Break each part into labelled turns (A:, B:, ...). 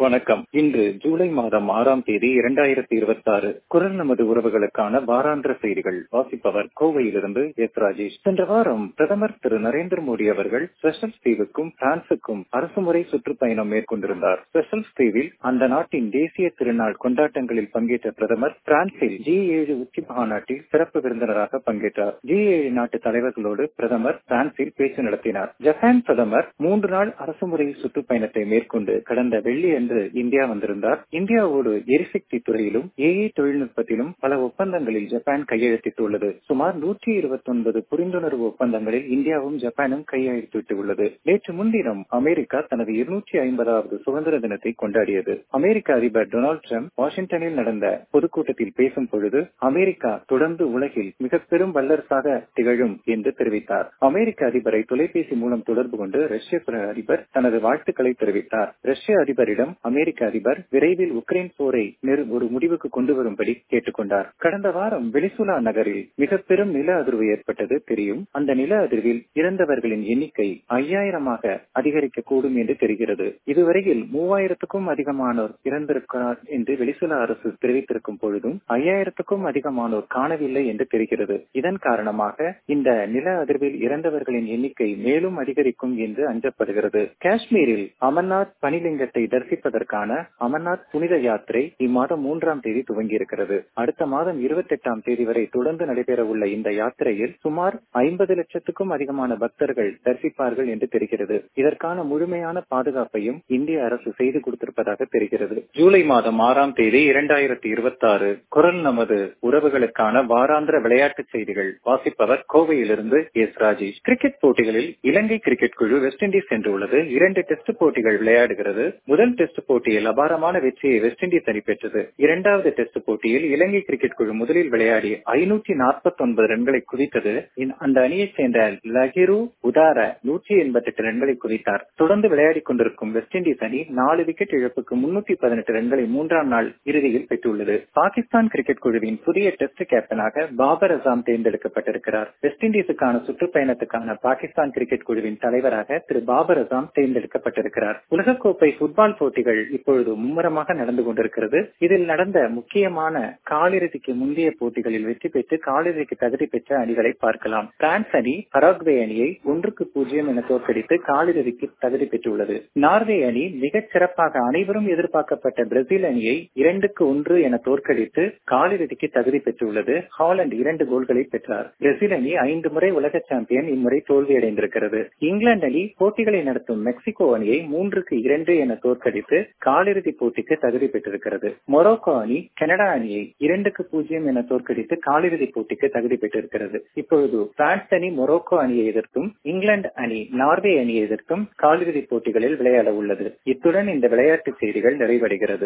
A: வணக்கம் இன்று ஜூலை மாதம் ஆறாம் தேதி இரண்டாயிரத்தி இருபத்தி ஆறு குரல் நமது உறவுகளுக்கான வாராந்திர செய்திகள் வாசிப்பவர் கோவையிலிருந்து எஸ் ராஜேஷ் சென்ற வாரம் பிரதமர் திரு நரேந்திர மோடி அவர்கள் செஷல்ஸ் தீவுக்கும் பிரான்சுக்கும் அரசுமுறை சுற்றுப்பயணம் மேற்கொண்டிருந்தார் செஷல்ஸ் தீவில் அந்த நாட்டின் தேசிய திருநாள் கொண்டாட்டங்களில் பங்கேற்ற பிரதமர் பிரான்சில் ஜி ஏழு உச்சி மாநாட்டில் சிறப்பு விருந்தினராக பங்கேற்றார் ஜி ஏழு நாட்டு தலைவர்களோடு பிரதமர் பிரான்சில் பேச்சு நடத்தினார் ஜப்பான் பிரதமர் மூன்று நாள் அரசுமுறை சுற்றுப்பயணத்தை மேற்கொண்டு கடந்த வெள்ளி அன்று இந்தியா வந்திருந்தார் இந்தியாவோடு எரிசக்தி துறையிலும் ஏஐ தொழில்நுட்பத்திலும் பல ஒப்பந்தங்களில் ஜப்பான் கையெழுத்திட்டுள்ளது சுமார் நூற்றி இருபத்தி ஒன்பது புரிந்துணர்வு ஒப்பந்தங்களில் இந்தியாவும் ஜப்பானும் கையெழுத்திட்டு உள்ளது நேற்று முன்தினம் அமெரிக்கா தனது இருநூற்றி ஐம்பதாவது சுதந்திர தினத்தை கொண்டாடியது அமெரிக்க அதிபர் டொனால்டு டிரம்ப் வாஷிங்டனில் நடந்த பொதுக்கூட்டத்தில் பேசும் பொழுது அமெரிக்கா தொடர்ந்து உலகில் மிக பெரும் வல்லரசாக திகழும் என்று தெரிவித்தார் அமெரிக்க அதிபரை தொலைபேசி மூலம் தொடர்பு கொண்டு ரஷ்ய அதிபர் தனது வாழ்த்துக்களை தெரிவித்தார் ரஷ்ய அதிபரிடம் அமெரிக்க அதிபர் விரைவில் உக்ரைன் போரை ஒரு முடிவுக்கு கொண்டு வரும்படி கேட்டுக்கொண்டார் கடந்த வாரம் வெனிசுலா நகரில் மிக பெரும் நில அதிர்வு ஏற்பட்டது தெரியும் அந்த நில அதிர்வில் இறந்தவர்களின் எண்ணிக்கை ஐயாயிரமாக அதிகரிக்க கூடும் என்று தெரிகிறது இதுவரையில் மூவாயிரத்துக்கும் அதிகமானோர் இறந்திருக்கிறார் என்று வெனிசுலா அரசு தெரிவித்திருக்கும் பொழுதும் ஐயாயிரத்துக்கும் அதிகமானோர் காணவில்லை என்று தெரிகிறது இதன் காரணமாக இந்த நில அதிர்வில் இறந்தவர்களின் எண்ணிக்கை மேலும் அதிகரிக்கும் என்று அஞ்சப்படுகிறது காஷ்மீரில் அமர்நாத் பனிலிங்கத்தை தரிசிப்பதற்கான அமர்நாத் புனித யாத்திரை இம்மாதம் மூன்றாம் தேதி துவங்கியிருக்கிறது அடுத்த மாதம் இருபத்தி எட்டாம் தேதி வரை தொடர்ந்து நடைபெற உள்ள இந்த யாத்திரையில் சுமார் ஐம்பது லட்சத்துக்கும் அதிகமான பக்தர்கள் தரிசிப்பார்கள் என்று தெரிகிறது இதற்கான முழுமையான பாதுகாப்பையும் இந்திய அரசு செய்து கொடுத்திருப்பதாக தெரிகிறது ஜூலை மாதம் ஆறாம் தேதி இரண்டாயிரத்தி இருபத்தி ஆறு குரல் நமது உறவுகளுக்கான வாராந்திர விளையாட்டுச் செய்திகள் வாசிப்பவர் கோவையிலிருந்து எஸ் ராஜேஷ் கிரிக்கெட் போட்டிகளில் இலங்கை கிரிக்கெட் குழு வெஸ்ட் இண்டீஸ் சென்றுள்ளது இரண்டு டெஸ்ட் போட்டிகள் விளையாடுகிறது முதல் டெஸ்ட் போட்டியில் அபாரமான வெற்றியை வெஸ்ட் இண்டீஸ் அணி பெற்றது இரண்டாவது டெஸ்ட் போட்டியில் இலங்கை கிரிக்கெட் குழு முதலில் விளையாடி ஐநூற்றி நாற்பத்தி ஒன்பது ரன்களை குவித்தது அந்த அணியைச் சேர்ந்த லகிரு உதார நூற்றி எண்பத்தி எட்டு ரன்களை குவித்தார் தொடர்ந்து விளையாடிக் கொண்டிருக்கும் வெஸ்ட் இண்டீஸ் அணி நாலு விக்கெட் இழப்புக்கு முன்னூத்தி பதினெட்டு ரன்களை மூன்றாம் நாள் இறுதியில் பெற்றுள்ளது பாகிஸ்தான் கிரிக்கெட் குழுவின் புதிய டெஸ்ட் கேப்டனாக பாபர் அசாம் தேர்ந்தெடுக்கப்பட்டிருக்கிறார் வெஸ்ட் இண்டீஸுக்கான சுற்றுப்பயணத்துக்கான பாகிஸ்தான் கிரிக்கெட் குழுவின் தலைவராக திரு பாபர் அசாம் தேர்ந்தெடுக்கப்பட்டிருக்கிறார் உலகக்கோப்பை புட்பால் போட்டிகள் இப்பொழுது மும்முரமாக நடந்து கொண்டிருக்கிறது இதில் நடந்த முக்கியமான காலிறுதிக்கு முந்தைய போட்டிகளில் வெற்றி பெற்று காலிறுதிக்கு தகுதி பெற்ற அணிகளை பார்க்கலாம் பிரான்ஸ் அணி பராக்வே அணியை ஒன்றுக்கு பூஜ்ஜியம் என தோற்கடித்து காலிறுதிக்கு தகுதி பெற்றுள்ளது நார்வே அணி மிகச் சிறப்பாக அனைவரும் எதிர்பார்க்கப்பட்ட பிரேசில் அணியை இரண்டுக்கு ஒன்று என தோற்கடித்து காலிறுதிக்கு தகுதி பெற்றுள்ளது ஹாலந்து இரண்டு கோல்களை பெற்றார் பிரேசில் அணி ஐந்து முறை உலக சாம்பியன் இம்முறை தோல்வியடைந்திருக்கிறது இங்கிலாந்து அணி போட்டிகளை நடத்தும் மெக்சிகோ அணியை மூன்றுக்கு இரண்டு என தோற்கடித்து காலிறுதி போட்டிக்கு தகுதி பெற்றிருக்கிறது மொரோக்கோ அணி கனடா அணியை இரண்டுக்கு பூஜ்ஜியம் என தோற்கடித்து காலிறுதி போட்டிக்கு தகுதி பெற்றிருக்கிறது இப்பொழுது பிரான்ஸ் அணி மொரோக்கோ அணியை எதிர்த்தும் இங்கிலாந்து அணி நார்வே அணியை எதிர்த்தும் காலிறுதி போட்டிகளில் விளையாட உள்ளது இத்துடன் இந்த விளையாட்டு செய்திகள் நிறைவடைகிறது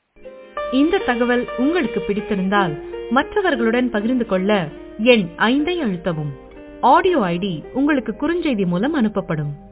B: இந்த தகவல் உங்களுக்கு பிடித்திருந்தால் மற்றவர்களுடன் பகிர்ந்து கொள்ள எண் ஐந்தை அழுத்தவும் ஆடியோ ஐடி உங்களுக்கு குறுஞ்செய்தி மூலம் அனுப்பப்படும்